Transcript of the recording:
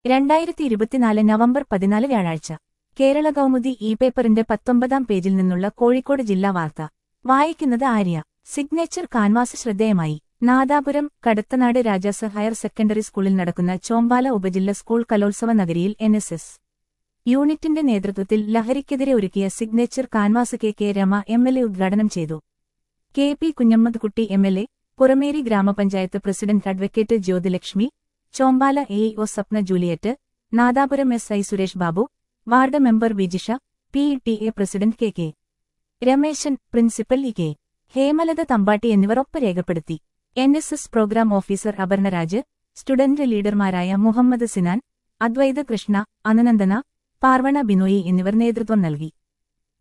രണ്ടായിരത്തി ഇരുപത്തിനാല് നവംബർ പതിനാല് വ്യാഴാഴ്ച കേരള കൗമുദി ഇ പേപ്പറിന്റെ പത്തൊമ്പതാം പേജിൽ നിന്നുള്ള കോഴിക്കോട് ജില്ലാ വാർത്ത വായിക്കുന്നത് ആര്യ സിഗ്നേച്ചർ കാൻവാസ് ശ്രദ്ധേയമായി നാദാപുരം കടത്തനാട് രാജാസ് ഹയർ സെക്കൻഡറി സ്കൂളിൽ നടക്കുന്ന ചോമ്പാല ഉപജില്ല സ്കൂൾ കലോത്സവ നഗരിയിൽ എൻ എസ് എസ് യൂണിറ്റിന്റെ നേതൃത്വത്തിൽ ലഹരിക്കെതിരെ ഒരുക്കിയ signature canvas K K Rema M L A ഉദ്ഘാടനം ചെയ്തു കെ പി കുഞ്ഞമ്മദ് കുട്ടി എം എൽ എ പുറമേരി ഗ്രാമപഞ്ചായത്ത് president advocate Jyothilakshmi Chombala A O Swapna Juliet Nadapuram S I Suresh Babu ward member Vijisha P T A president K K Rameshan principal E K Hemalatha Thampatti എന്നിവർ ഒപ്പ് രേഖപ്പെടുത്തി N S S programme officer Aparnaraj student ലീഡർമാരായ മുഹമ്മദ് സിനാൻ അദ്വൈത കൃഷ്ണ അനനന്ദന പാർവണ ബിനോയി എന്നിവർ നേതൃത്വം നൽകി